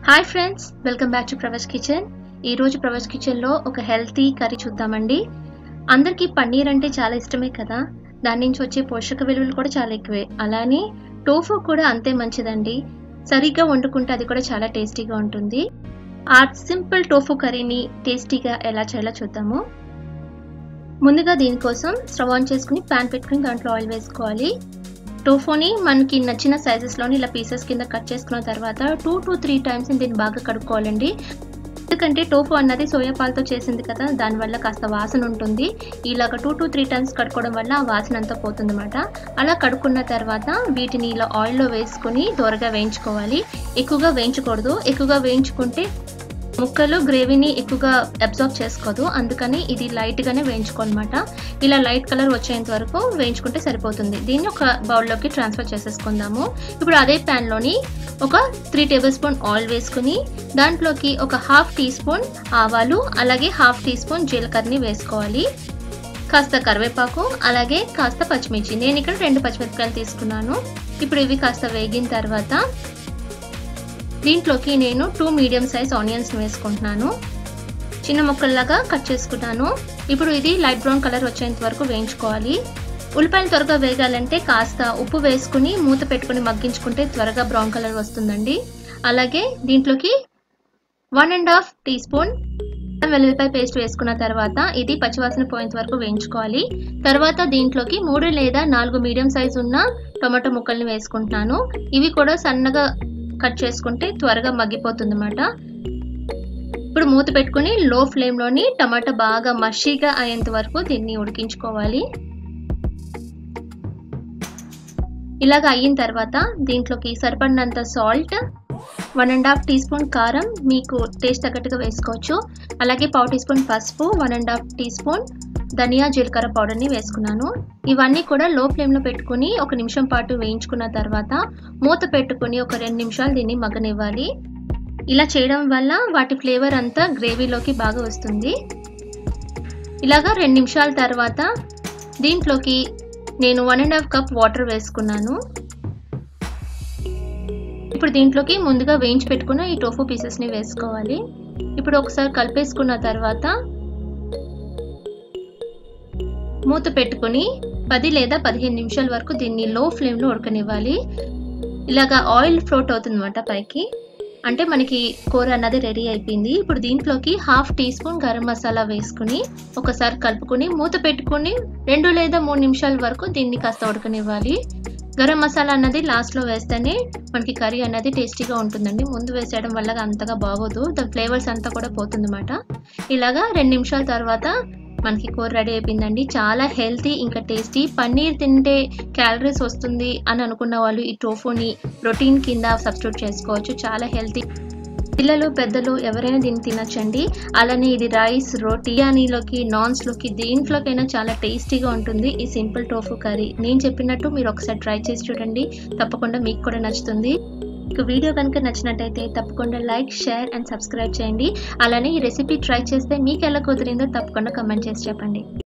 hi friends welcome back to Pravesh kitchen ఈరోజు ప్రవేశ్ కిచెన్లో ఒక హెల్తీ కర్రీ చూద్దామండి అందరికీ పన్నీర్ అంటే చాలా ఇష్టమే కదా దాని నుంచి వచ్చే పోషక విలువలు కూడా చాలా ఎక్కువే అలానే టోఫు కూడా అంతే మంచిదండి సరిగ్గా వండుకుంటే అది కూడా చాలా టేస్టీగా ఉంటుంది ఆ సింపుల్ టోఫు కర్రీని టేస్టీగా ఎలా చేయాలో చూద్దాము ముందుగా దీనికోసం స్టవ్ ఆన్ చేసుకుని ప్యాన్ పెట్టుకుని దాంట్లో ఆయిల్ వేసుకోవాలి టోఫోని మనకి నచ్చిన సైజెస్లోని ఇలా పీసెస్ కింద కట్ చేసుకున్న తర్వాత టూ టు త్రీ టైమ్స్ దీన్ని బాగా కడుక్కోవాలండి ఎందుకంటే టోఫు అన్నది సోయా పాలతో చేసింది కదా దానివల్ల కాస్త వాసన ఉంటుంది ఇలాగ టూ టు త్రీ టైమ్స్ కడుక్కోవడం వల్ల ఆ వాసన అంతా పోతుందన్నమాట అలా కడుక్కున్న తర్వాత వీటిని ఇలా ఆయిల్లో వేసుకుని త్వరగా వేయించుకోవాలి ఎక్కువగా వేయించకూడదు ఎక్కువగా వేయించుకుంటే ముక్కలు గ్రేవీని ఎక్కువగా అబ్జర్వ్ చేసుకోదు అందుకని ఇది లైట్గానే వేయించుకోనమాట ఇలా లైట్ కలర్ వచ్చేంత వరకు వేయించుకుంటే సరిపోతుంది దీన్ని ఒక బౌల్లోకి ట్రాన్స్ఫర్ చేసేసుకుందాము ఇప్పుడు అదే ప్యాన్లోని ఒక త్రీ టేబుల్ స్పూన్ ఆయిల్ వేసుకుని దాంట్లోకి ఒక హాఫ్ టీ స్పూన్ ఆవాలు అలాగే హాఫ్ టీ స్పూన్ జీలకర్రని వేసుకోవాలి కాస్త కరివేపాకు అలాగే కాస్త పచ్చిమిర్చి నేను ఇక్కడ రెండు పచ్చిమిరపకాయలు తీసుకున్నాను ఇప్పుడు ఇవి కాస్త వేగిన తర్వాత దీంట్లోకి నేను టూ మీడియం సైజ్ ఆనియన్స్ వేసుకుంటున్నాను చిన్న ముక్కల్లాగా కట్ చేసుకుంటాను ఇప్పుడు ఇది లైట్ బ్రౌన్ కలర్ వచ్చేంత వరకు వేయించుకోవాలి ఉల్లిపాయలు త్వరగా వేగాలంటే కాస్త ఉప్పు వేసుకుని మూత పెట్టుకుని మగ్గించుకుంటే త్వరగా బ్రౌన్ కలర్ వస్తుందండి అలాగే దీంట్లోకి one and half teaspoon వెల్లుల్లిపాయ పేస్ట్ వేసుకున్న తర్వాత ఇది పచ్చివాసన పోయేంత వరకు వేయించుకోవాలి తర్వాత దీంట్లోకి మూడు లేదా నాలుగు మీడియం సైజ్ ఉన్న టొమాటో ముక్కల్ని వేసుకుంటున్నాను ఇవి కూడా సన్నగా కట్ చేసుకుంటే త్వరగా మగ్గిపోతుంది అన్నమాట ఇప్పుడు మూత పెట్టుకుని లో ఫ్లేమ్లోని టమాటా బాగా మషీగా అయ్యేంత వరకు దీన్ని ఉడికించుకోవాలి ఇలాగ అయిన తర్వాత దీంట్లోకి సరిపడినంత salt one and half teaspoon కారం మీకు టేస్ట్ తగ్గట్టుగా వేసుకోవచ్చు అలాగే పావు టీ స్పూన్ పసుపు one and half teaspoon ధనియా జీలకర్ర పౌడర్ని వేసుకున్నాను ఇవన్నీ కూడా లో ఫ్లేమ్లో పెట్టుకుని ఒక నిమిషం పాటు వేయించుకున్న తర్వాత మూత పెట్టుకుని ఒక రెండు నిమిషాలు దీన్ని మగ్గనివ్వాలి ఇలా చేయడం వల్ల వాటి ఫ్లేవర్ అంతా గ్రేవీలోకి బాగా వస్తుంది ఇలాగా రెండు నిమిషాల తర్వాత దీంట్లోకి నేను one and half cup water వేసుకున్నాను ఇప్పుడు దీంట్లోకి ముందుగా వేయించి పెట్టుకున్న ఈ టోఫు పీసెస్ని వేసుకోవాలి ఇప్పుడు ఒకసారి కలిపేసుకున్న తర్వాత మూత పెట్టుకుని పది లేదా పదిహేను నిమిషాల వరకు దీన్ని లో ఫ్లేమ్లో ఉడకనివ్వాలి ఇలాగా ఆయిల్ ఫ్లోట్ అవుతుంది అనమాట పైకి అంటే మనకి కూర అన్నది రెడీ అయిపోయింది ఇప్పుడు దీంట్లోకి half teaspoon garam masala వేసుకుని ఒకసారి కలుపుకుని మూత పెట్టుకుని రెండు లేదా మూడు నిమిషాల వరకు దీన్ని కాస్త ఉడకనివ్వాలి గరం మసాలా అన్నది లాస్ట్లో వేస్తేనే మనకి కర్రీ అన్నది టేస్టీగా ఉంటుందండి ముందు వేసేయడం వల్ల అంతగా బాగోదు దాని ఫ్లేవర్స్ అంతా కూడా పోతుందన్నమాట ఇలాగా రెండు నిమిషాల తర్వాత మనకి కూర రెడీ అయిపోయిందండి చాలా హెల్తీ ఇంకా టేస్టీ పన్నీర్ తింటే క్యాలరీస్ వస్తుంది అని అనుకున్న వాళ్ళు ఈ టోఫోని ప్రోటీన్ కింద సబ్స్టిట్యూట్ చేసుకోవచ్చు చాలా హెల్తీ పిల్లలు పెద్దలు ఎవరైనా దీన్ని తినచ్చండి అలానే ఇది రైస్ రోటీ బిర్యానీలోకి నాన్స్లోకి దేంట్లోకైనా చాలా టేస్టీగా ఉంటుంది ఈ సింపుల్ టోఫు కర్రీ నేను చెప్పినట్టు మీరు ఒకసారి ట్రై చేసి చూడండి తప్పకుండా మీకు కూడా నచ్చుతుంది మీకు వీడియో కనుక నచ్చినట్టయితే తప్పకుండా లైక్ షేర్ అండ్ సబ్స్క్రైబ్ చేయండి అలానే ఈ రెసిపీ ట్రై చేస్తే మీకు ఎలా కుదిరిందో తప్పకుండా కమెంట్ చేసి చెప్పండి